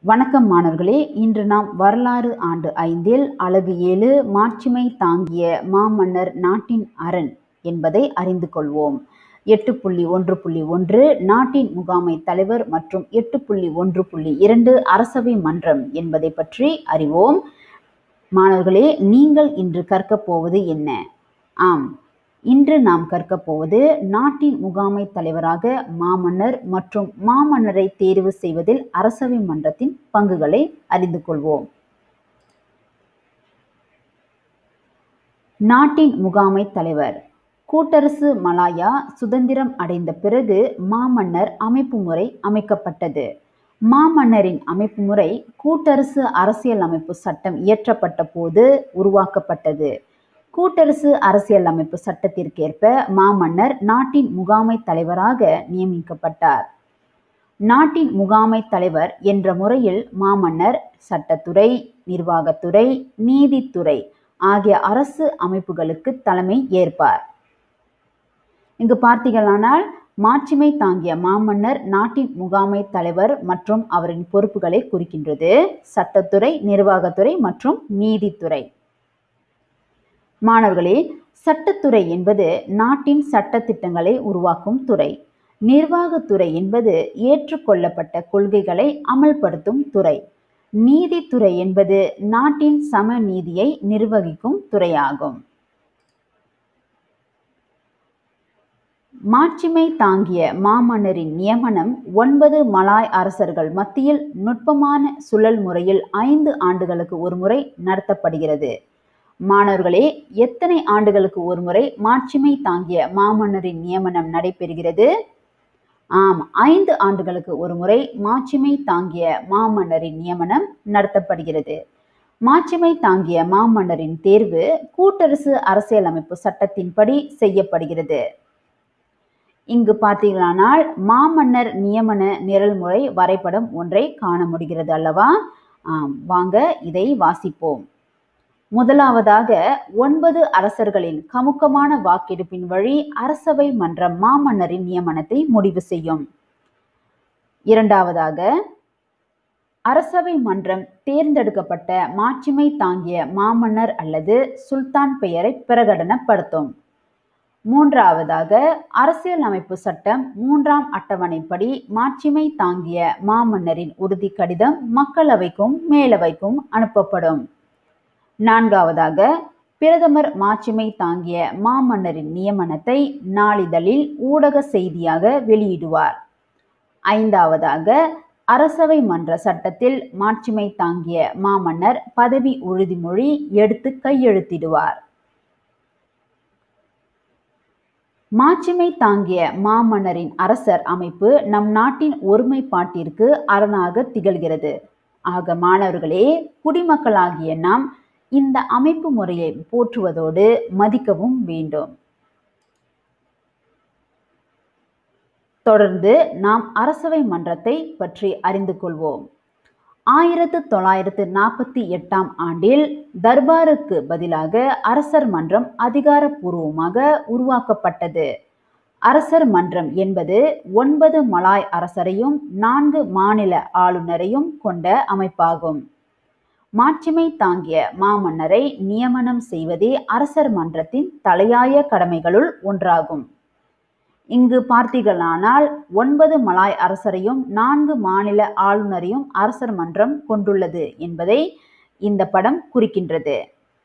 வணக்கம் மாணவர்களே இன்று நாம் வரலாறு ஆண்டு ஐந்தில் அழகு ஏழு மாட்சிமை தாங்கிய மாமன்னர் நாட்டின் அரண் என்பதை அறிந்து கொள்வோம் எட்டு புள்ளி ஒன்று புள்ளி ஒன்று நாட்டின் முகாமை தலைவர் மற்றும் எட்டு புள்ளி ஒன்று புள்ளி இரண்டு அரசவை மன்றம் என்பதை பற்றி அறிவோம் மாணவர்களே நீங்கள் இன்று கற்கப் போவது என்ன ஆம் இன்று நாம் கற்கப் போவது நாட்டின் முகாமை தலைவராக மாமன்னர் மற்றும் மாமன்னரை தேர்வு செய்வதில் அரசவை மன்றத்தின் பங்குகளை அறிந்து கொள்வோம் நாட்டின் முகாமை தலைவர் கூட்டரசு மலாயா சுதந்திரம் அடைந்த பிறகு மாமன்னர் அமைப்பு முறை அமைக்கப்பட்டது மாமன்னரின் அமைப்பு முறை கூட்டரசு அரசியல் அமைப்பு சட்டம் இயற்றப்பட்ட போது உருவாக்கப்பட்டது கூட்டரசு அரசியல் அமைப்பு சட்டத்திற்கேற்ப மாமன்னர் நாட்டின் முகாமை தலைவராக நியமிக்கப்பட்டார் நாட்டின் முகாமை தலைவர் என்ற முறையில் மாமன்னர் சட்டத்துறை நிர்வாகத்துறை நீதித்துறை ஆகிய அரசு அமைப்புகளுக்கு தலைமை ஏற்பார் இங்கு பார்த்தீர்களானால் மாட்சிமை தாங்கிய மாமன்னர் நாட்டின் முகாமை தலைவர் மற்றும் அவரின் பொறுப்புகளை குறிக்கின்றது சட்டத்துறை நிர்வாகத்துறை மற்றும் நீதித்துறை மாணவர்களே சட்டத்துறை என்பது நாட்டின் சட்ட திட்டங்களை உருவாக்கும் துறை நிர்வாகத்துறை என்பது ஏற்றுக்கொள்ளப்பட்ட கொள்கைகளை அமல்படுத்தும் துறை நீதித்துறை என்பது நாட்டின் சமநீதியை நிர்வகிக்கும் துறையாகும் மாட்சிமை தாங்கிய மாமன்னரின் நியமனம் ஒன்பது மலாய் அரசர்கள் மத்தியில் நுட்பமான சுழல் முறையில் ஐந்து ஆண்டுகளுக்கு ஒரு முறை நடத்தப்படுகிறது மாணவர்களே எத்தனை ஆண்டுகளுக்கு ஒரு முறை மாட்சிமை தாங்கிய மாமன்னரின் நியமனம் நடைபெறுகிறது ஆம் ஐந்து ஆண்டுகளுக்கு ஒரு முறை மாட்சிமை தாங்கிய மாமன்னரின் நியமனம் நடத்தப்படுகிறது மாட்சிமை தாங்கிய மாமன்னரின் தேர்வு கூட்டரசு அரசியலமைப்பு சட்டத்தின்படி செய்யப்படுகிறது இங்கு பார்த்தீங்களானால் மாமன்னர் நியமன நிரல்முறை வரைபடம் ஒன்றை காண முடிகிறது அல்லவா ஆம் வாங்க இதை வாசிப்போம் முதலாவதாக ஒன்பது அரசர்களின் கமுக்கமான வாக்கெடுப்பின் வழி அரசவை மன்றம் மாமன்னரின் நியமனத்தை முடிவு செய்யும் இரண்டாவதாக அரசவை மன்றம் தேர்ந்தெடுக்கப்பட்ட மாட்சிமை தாங்கிய மாமன்னர் அல்லது சுல்தான் பெயரை பிரகடனப்படுத்தும் மூன்றாவதாக அரசியல் அமைப்பு சட்டம் மூன்றாம் அட்டவணைப்படி மாட்சிமை தாங்கிய மாமன்னரின் உறுதி கடிதம் மக்களவைக்கும் மேலவைக்கும் அனுப்பப்படும் நான்காவதாக பிரதமர் மாட்சிமை தாங்கிய மாமன்னரின் நியமனத்தை நாளிதழில் ஊடக செய்தியாக வெளியிடுவார் ஐந்தாவதாக அரசவை மன்ற சட்டத்தில் மாட்சிமை தாங்கிய மாமன்னர் பதவி உறுதிமொழி எடுத்து கையெழுத்திடுவார் மாட்சிமை தாங்கிய மாமன்னரின் அரசர் அமைப்பு நம் நாட்டின் ஒருமைப்பாட்டிற்கு அரணாக திகழ்கிறது ஆக மாணவர்களே குடிமக்களாகிய நாம் இந்த அமைப்பு முறையை போற்றுவதோடு மதிக்கவும் வேண்டும் தொடர்ந்து நாம் அரசவை மன்றத்தை பற்றி அறிந்து கொள்வோம் ஆயிரத்து தொள்ளாயிரத்து நாற்பத்தி எட்டாம் ஆண்டில் தர்பாருக்கு பதிலாக அரசர் மன்றம் அதிகாரப்பூர்வமாக உருவாக்கப்பட்டது அரசர் மன்றம் என்பது ஒன்பது மலாய் அரசரையும் நான்கு மாநில ஆளுநரையும் கொண்ட அமைப்பாகும் மாட்சிமை தாங்கிய மாமன்னரை நியமனம் செய்வதே அரசர் மன்றத்தின் தலையாய கடமைகளுள் ஒன்றாகும் இங்கு பார்த்தீர்களானால் ஒன்பது மலாய் அரசரையும் நான்கு மாநில ஆளுநரையும் அரசர் மன்றம் கொண்டுள்ளது என்பதை இந்த படம் குறிக்கின்றது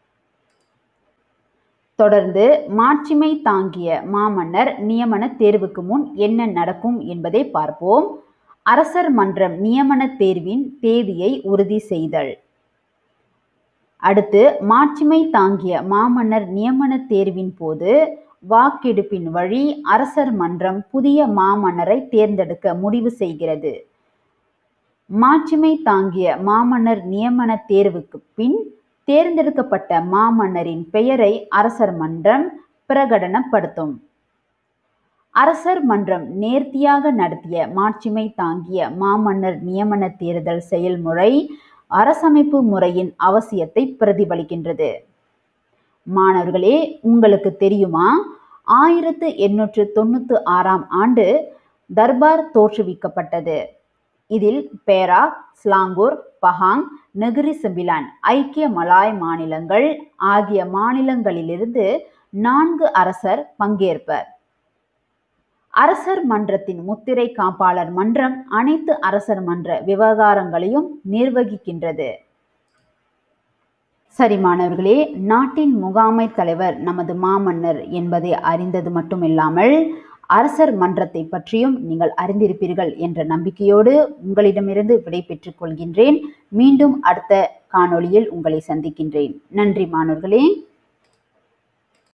தொடர்ந்து மாட்சிமை தாங்கிய மாமன்னர் நியமன தேர்வுக்கு முன் என்ன நடக்கும் என்பதை பார்ப்போம் அரசர் மன்றம் நியமன தேர்வின் தேதியை உறுதி செய்தல் அடுத்து மாட்சிமை தாங்கிய மாமன்னர் நியமன தேர்வின் போது வாக்கெடுப்பின் வழி அரசர் மன்றம் புதிய மாமன்னரை தேர்ந்தெடுக்க முடிவு செய்கிறது மாட்சிமை தாங்கிய மாமன்னர் நியமன தேர்வுக்கு பின் தேர்ந்தெடுக்கப்பட்ட மாமன்னரின் பெயரை அரசர் மன்றம் பிரகடனப்படுத்தும் அரசர் மன்றம் நேர்த்தியாக நடத்திய மாட்சிமை தாங்கிய மாமன்னர் நியமன தேர்தல் செயல்முறை அரசமைப்பு முறையின் அவசியத்தை பிரதிபலிக்கின்றது மாணவர்களே உங்களுக்கு தெரியுமா ஆயிரத்து எண்ணூற்று தொண்ணூற்று ஆறாம் ஆண்டு தர்பார் தோற்றுவிக்கப்பட்டது இதில் Perak Selangor Pahang Negeri Sembilan ஐக்கிய மலாய் மாநிலங்கள் ஆகிய மாநிலங்களிலிருந்து நான்கு அரசர் பங்கேற்பர் அரசர் மன்றத்தின் முத்திரை காப்பாளர் மன்றம் அனைத்து அரசர் மன்ற விவகாரங்களையும் நிர்வகிக்கின்றது சரி மாணவர்களே நாட்டின் முகாமை தலைவர் நமது மாமன்னர் என்பதை அறிந்தது மட்டுமில்லாமல் அரசர் மன்றத்தை பற்றியும் நீங்கள் அறிந்திருப்பீர்கள் என்ற நம்பிக்கையோடு உங்களிடமிருந்து விடை பெற்றுக் கொள்கின்றேன் மீண்டும் அடுத்த காணொளியில் உங்களை சந்திக்கின்றேன் நன்றி மாணவர்களே